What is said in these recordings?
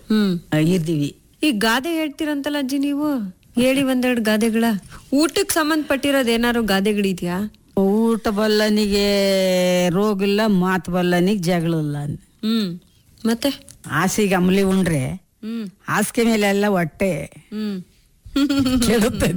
ಹ್ಮ್ ಆ, ಇದ್ದೀವಿ ಈ ಗಾದೆ ಹೇಳ್ತೀರಂತಲ್ಲ ಅಜ್ಜಿ ನೀವು ಹೇಳಿ ಒಂದೆರಡು ಗಾದೆಗಳ ಊಟಕ್ಕೆ ಸಂಬಂಧಪಟ್ಟಿರೋದು ಏನಾರು ಗಾದೆಗಳಿದ್ಯಾ ಊಟ ಬಲ್ಲನಿಗೆ ರೋಗ ಇಲ್ಲ ಮಾತು ಬಲ್ಲನಿಗೆ ಜಗಳ ಇಲ್ಲ ಹ್ಮ್ ಮತ್ತೆ ಹಾಸಿಗೆ ಅಮಲಿ ಉಂಡ್ರೆ ಹ್ಮ್ ಹಾಸಿಗೆ ಮೇಲೆ ಎಲ್ಲ ಹೊಟ್ಟೆ ಹ್ಮ್ ಕೆಡುತ್ತೆ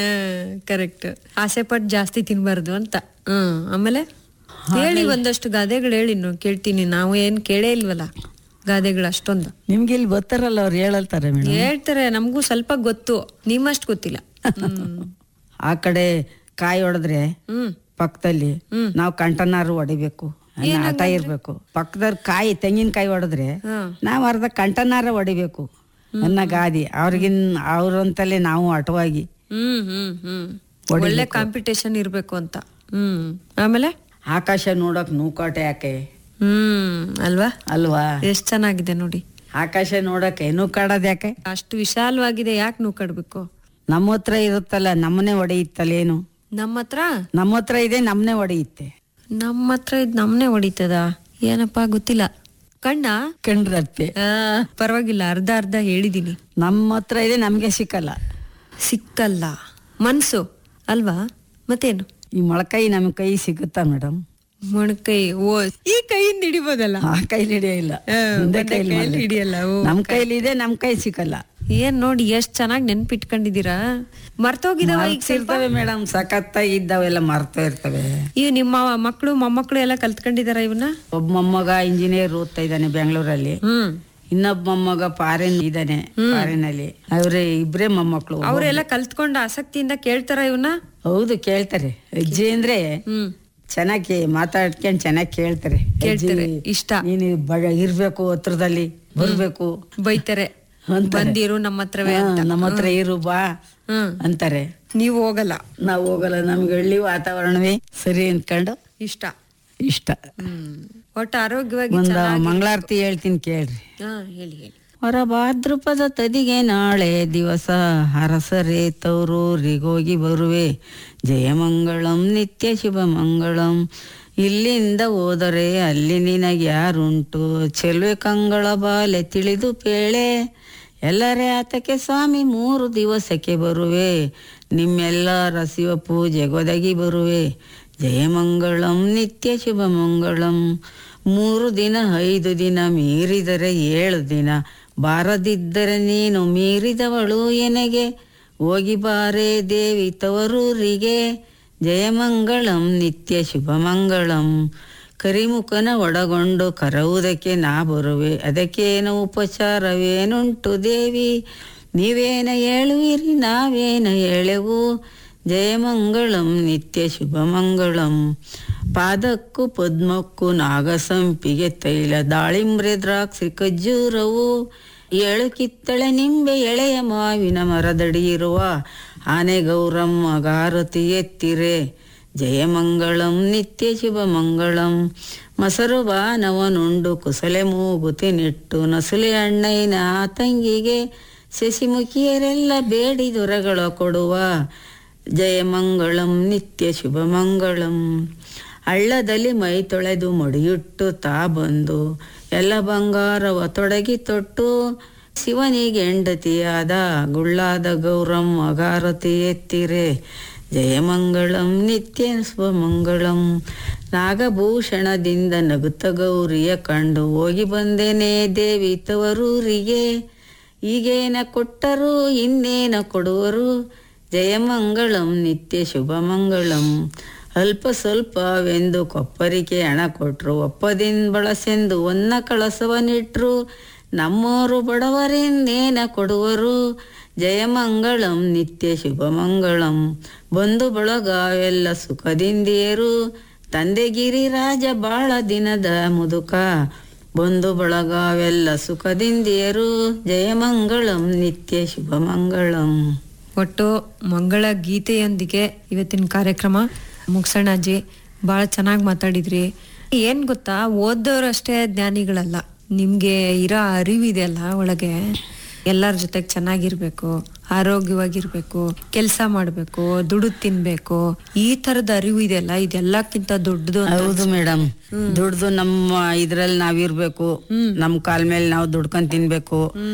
ಕರೆಕ್ಟ್ ಆಸೆ ಪಟ್ಟು ಜಾಸ್ತಿ ತಿನ್ಬಾರ್ದು ಅಂತ ಹ್ಮ್ ಆಮೇಲೆ ಹೇಳಿ ಒಂದಷ್ಟು ಗಾದೆಗಳು ಹೇಳಿ ಇನ್ನು ಕೇಳ್ತೀನಿ ನಾವು ಏನ್ ಕೇಳೇ ಇಲ್ವಲ್ಲ ಗಾದೆಗಳು ಅಷ್ಟೊಂದು ನಿಮ್ಗೆ ಇಲ್ಲಿ ಬರ್ತಾರಲ್ಲ ಅವ್ರು ಹೇಳಲ್ತಾರೆ ಮೇಡಮ್ ಹೇಳ್ತಾರೆ ನಮಗೂ ಸ್ವಲ್ಪ ಗೊತ್ತು ನಿಮ್ಮಷ್ಟು ಗೊತ್ತಿಲ್ಲ ಹ್ಮ್ ಆ ಕಡೆ ಕಾಯಿ ಹೊಡೆದ್ರೆ ಹ್ಮ್ ಪಕ್ಕದಲ್ಲಿ ಹ್ಮ್. ನಾವು ಕಂಟನಾರು ಹೊಡಿಬೇಕು ಅನ್ನೋ ಆಟ ಇರ್ಬೇಕು ಪಕ್ಕದಲ್ಲಿ ಕಾಯಿ ತೆಂಗಿನಕಾಯಿ ಹೊಡೆದ್ರೆ ಹ್ಮ್. ನಾವು ಅರ್ಧ ಕಂಟನಾರ ಹೊಡಿಬೇಕು ಅನ್ನ ಗಾದಿ ಅವ್ರಿಗಿನ್ ಅವ್ರಂತಲೇ ನಾವು ಅಟವಾಗಿ ಹ್ಮ್ ಹ್ಮ್ ಹ್ಮ್ ಒಳ್ಳೆ ಕಾಂಪಿಟೇಷನ್ ಇರ್ಬೇಕು ಅಂತ ಹ್ಮ್ ಆಮೇಲೆ ಆಕಾಶ ನೋಡಕ್ ನೂಕಾಟ ಯಾಕೆ ಹ್ಮ್ ಅಲ್ವಾ ಅಲ್ವಾ ಎಷ್ಟ್ ಚೆನ್ನಾಗಿದೆ ನೋಡಿ ಆಕಾಶ ನೋಡಕ್ಕೆ ನೂಕಾಡೋದ್ ಯಾಕೆ ಅಷ್ಟು ವಿಶಾಲವಾಗಿದೆ ಯಾಕೆ ನೀವು ಕಡ್ಬೇಕು ನಮ್ಮ ಹತ್ರ ಇರುತ್ತಲ್ಲ ನಮ್ಮನೆ ಹೊಡೆಯುತ್ತಲ್ಲೇನು ನಮ್ಮ ಹತ್ರ ನಮ್ಮ ಹತ್ರ ಇದೆ ನಮ್ಮನೆ ಹೊಡೆಯುತ್ತೆ ನಮ್ಮ ಹತ್ರ ಇದ್ ನಮ್ನೆ ಹೊಡಿತದ ಏನಪ್ಪಾ ಗೊತ್ತಿಲ್ಲ ಕಣ್ಣ ಕಂಡ್ರತ್ತೆ ಆ, ಪರವಾಗಿಲ್ಲ ಅರ್ಧ ಅರ್ಧ ಹೇಳಿದೀನಿ ನಮ್ಮ ಹತ್ರ ಇದೆ ನಮ್ಗೆ ಸಿಕ್ಕಲ್ಲ ಸಿಕ್ಕಲ್ಲ ಮನ್ಸು ಅಲ್ವಾ ಮತ್ತೇನು ಈ ಮೊಳಕಾಯಿ ನಮ್ ಕೈ ಸಿಗುತ್ತಾ ಮೇಡಮ್ ಮೊಣಕೈ ಓ ಈ ಕೈಯಿಂದ ಹಿಡಿಬೋದಲ್ಲ ಆ ಕೈಲಿ ಹಿಡಿಯಿಲ್ಲ ಆ, ಒಂದೇ ಒಂದೇ ಕೈಲಿ ಕೈಲಿ ಮಾಡ್ಬೇಕು. ಹಿಡಿಯಲ್ಲ, ಓ. ನಮ್ ಕೈಲಿ ಇದೆ ನಮ್ ಕೈ ಸಿಕ್ಕಲ್ಲ ಏನ್ ನೋಡಿ ಎಷ್ಟ್ ಚೆನ್ನಾಗಿ ನೆನ್ಪಿಟ್ಕೊಂಡಿದೀರಾ ಮರ್ತೋಗಿದಾವ ಈಗ ಸ್ವಲ್ಪ ಇರ್ತವೆ ಮೇಡಮ್ ಸಖತ್ತ ಇದ್ದಾವೆಲ್ಲ ಮರ್ತಾ ಇರ್ತವೆ ಇವ್ ನಿಮ್ಮ ಮಕ್ಕಳು ಮೊಮ್ಮಕ್ಕಳು ಎಲ್ಲ ಕಲ್ತ್ಕೊಂಡಿದಾರ ಇವನ್ನ ಒಬ್ಬ ಮೊಮ್ಮಗ ಇಂಜಿನಿಯರ್ ಓದ್ತಾ ಇದ್ದಾನೆ ಬೆಂಗಳೂರಲ್ಲಿ ಹ್ಮ್ ಇನ್ನೊಬ್ಬ ಮೊಮ್ಮಗ ಫಾರಿನ್ ಇದ್ದಾನೆ ಫಾರಿನ್ ಅಲ್ಲಿ ಅವ್ರೆ ಇಬ್ರೇ ಮೊಮ್ಮಕ್ಳು ಅವರೆಲ್ಲ ಕಲ್ತ್ಕೊಂಡ ಆಸಕ್ತಿಯಿಂದ ಕೇಳ್ತಾರ ಇವನ್ನ ಹೌದು ಕೇಳ್ತಾರೆ ಅಜ್ಜಿ ಅಂದ್ರೆ ಹ್ಮ್ ಚೆನ್ನಾಗಿ ಮಾತಾಡ್ಕೊಂಡ್ ಚೆನ್ನಾಗಿ ಕೇಳ್ತಾರೆ ಕೇಳ್ತಾರೆ ಅಜ್ಜಿ, ಇಷ್ಟ ನೀನು ಬಡ ಇರ್ಬೇಕು ಹತ್ರದಲ್ಲಿ ಬರ್ಬೇಕು ಬೈತಾರೆ ಅಂತಾರೆ. ಬಂದಿರು ನಮ್ಮ ಹತ್ರವೇ ಹಾ, ಅಂತ ನಮ್ಮ ಹತ್ರ ಇರು ಬಾ ಹ್ಮ್ ಅಂತಾರೆ ನೀವು ಹೋಗಲ್ಲ ನಾವು ಹೋಗಲ್ಲ ನಮ್ಗೆ ಹಳ್ಳಿ ವಾತಾವರಣವೇ ಸರಿ ಅಂದ್ಕೊಂಡು ಇಷ್ಟ ಇಷ್ಟ ಹ್ಮ್ ಒಟ್ಟು ಆರೋಗ್ಯವಾಗಿ ಒಂದ ಚೆನ್ನಾಗಿ- ಮಂಗಳಾರತಿ ಹೇಳ್ತೀನಿ ಕೇಳ್ರಿ ಹಾ ಹೇಳಿ ಹೇಳಿ ಹೊರ ಭಾದ್ರಪದ ತದಿಗೆ ನಾಳೆ ದಿವಸ ಹರಸರೆ ತೌರೂರಿಗೋಗಿ ಬರುವೆ ಜಯಮಂಗಳಂ ನಿತ್ಯ ಶುಭ ಮಂಗಳಂ ಇಲ್ಲಿಂದ ಹೋದರೆ ಅಲ್ಲಿ ನಿನಗೆ ಯಾರುಂಟು ಚೆಲುವೆ ಕಂಗಳ ಬಾಲೆ ತಿಳಿದು ಪೇಳೆ ಎಲ್ಲರೇ ಆತಕ್ಕೆ ಸ್ವಾಮಿ ಮೂರು ದಿವಸಕ್ಕೆ ಬರುವೆ ನಿಮ್ಮೆಲ್ಲರ ಶಿವ ಪೂಜೆಗೊದಗಿ ಬರುವೆ ಜಯಮಂಗಳಂ ನಿತ್ಯ ಶುಭ ಮಂಗಳಂ ಮೂರು ದಿನ ಐದು ದಿನ ಮೀರಿದರೆ ಏಳು ದಿನ ಬಾರದಿದ್ದರೆ ನೀನು ಮೀರಿದವಳು ಎನಗೆ ಹೋಗಿ ಬಾರೆ ದೇವಿ ತವರೂರಿಗೆ ಜಯಮಂಗಳಂ ನಿತ್ಯ ಶುಭ ಮಂಗಳಂ ಕರಿಮುಖನ ಒಳಗೊಂಡು ಕರವುದಕ್ಕೆ ನಾ ಬರುವೆ ಅದಕ್ಕೇನು ಉಪಚಾರವೇನುಂಟು ದೇವಿ ನೀವೇನ ಹೇಳುವಿರಿ ನಾವೇನ ಹೇಳೆವು ಜಯಮಂಗಳಂ ನಿತ್ಯ ಶುಭ ಮಂಗಳಂ ಪಾದಕ್ಕೂ ಪದ್ಮಕ್ಕೂ ನಾಗಸಂಪಿಗೆ ತೈಲ ದಾಳಿಂಬ್ರೆ ದ್ರಾಕ್ಷಿ ಖಜ್ಜೂರವು ಏಳು ಕಿತ್ತಳೆ ನಿಂಬೆ ಎಳೆಯ ಮಾವಿನ ಮರದಡಿ ಇರುವ ಆನೆ ಗೌರಮ್ಮ ಗಾರತಿ ಎತ್ತಿರೆ ಜಯಮಂಗಳಂ ನಿತ್ಯ ಶುಭ ಮಂಗಳಂ ಮಸರು ಬಾನವನುಂಡು ಕುಸಲೆ ಮೂಗುತಿ ನಿಟ್ಟು ನಸುಲೆ ಅಣ್ಣಯ್ಯನ ತಂಗಿಗೆ ಶಶಿಮುಖಿಯರೆಲ್ಲ ಬೇಡಿ ದೊರೆಗಳ ಕೊಡುವ ಜಯಮಂಗಳಂ ನಿತ್ಯ ಶುಭ ಮಂಗಳಂ ಹಳ್ಳದಲ್ಲಿ ಮೈ ತೊಳೆದು ಮಡಿಯುಟ್ಟು ತಾ ಬಂದು ಎಲ್ಲ ಬಂಗಾರವ ತೊಡಗಿ ತೊಟ್ಟು ಶಿವನಿಗೆ ಹೆಂಡತಿಯಾದ ಗುಳ್ಳಾದ ಗೌರಮ್ಮ ಗಾರತಿ ಎತ್ತಿರೆ ಜಯಮಂಗಳಂ ನಿತ್ಯ ಶುಭಮಂಗಳಂ ನಾಗಭೂಷಣದಿಂದ ನಗುತ್ತ ಗೌರಿಯ ಕಂಡು ಹೋಗಿ ಬಂದೇನೆ ದೇವಿ ತವರೂರಿಗೆ ಈಗೇನ ಕೊಟ್ಟರು ಇನ್ನೇನ ಕೊಡುವರು ಜಯಮಂಗಳಂ ನಿತ್ಯ ಶುಭಮಂಗಳಂ ಅಲ್ಪ ಸ್ವಲ್ಪವೆಂದು ಕೊಪ್ಪರಿಗೆ ಹಣ ಕೊಟ್ರು ಒಪ್ಪದಿಂದ ಬಳಸೆಂದು ಒನ್ನ ಕಳಸವನಿಟ್ರು ನಮ್ಮೋರು ಬಡವರೆಂದೇನ ಕೊಡುವರು ಜಯಮಂಗಳಂ ನಿತ್ಯ ಶುಭಮಂಗಳಂ ಬಂಧು ಬಳಗವೆಲ್ಲ ಸುಖದಿಂದಿಯರು ತಂದೆಗಿರಿ ರಾಜ ಬಾಳ ದಿನದ ಮುದುಕ ಬಂಧು ಬಳಗವೆಲ್ಲ ಸುಖದಿಂದಿಯರು ಜಯಮಂಗಳಂ ನಿತ್ಯ ಶುಭಮಂಗಳಂ ಒಟ್ಟು ಮಂಗಳ ಗೀತೆಯೊಂದಿಗೆ ಇವತ್ತಿನ ಕಾರ್ಯಕ್ರಮ ಮುಗ್ಸೋಣ ಅಜ್ಜಿ ಬಹಳ ಚೆನ್ನಾಗಿ ಮಾತಾಡಿದ್ರಿ ಏನ್ ಗೊತ್ತಾ ಓದೋರಷ್ಟೇ ಜ್ಞಾನಿಗಳಲ್ಲ ನಿಮ್ಗೆ ಇರೋ ಅರಿವಿದೆ ಅಲ್ಲ ಒಳಗೆ ಎಲ್ಲರ ಜೊತೆಗೆ ಚೆನ್ನಾಗಿರ್ಬೇಕು ಆರೋಗ್ಯವಾಗಿರ್ಬೇಕು ಕೆಲಸ ಮಾಡ್ಬೇಕು ದುಡ್ಡು ತಿನ್ಬೇಕು ಈ ತರದ ಅರಿವು ಇದೆಯಲ್ಲ ಇದೆಲ್ಲಕ್ಕಿಂತ ದೊಡ್ಡದು ಅಂತ ಹೌದು ಮೇಡಮ್ ದುಡ್ದು ನಮ್ಮ ಇದ್ರಲ್ಲಿ ನಾವಿರ್ಬೇಕು ನಮ್ ಕಾಲ್ ಮೇಲೆ ನಾವು ದುಡ್ಕೊಂಡ್ ತಿನ್ಬೇಕು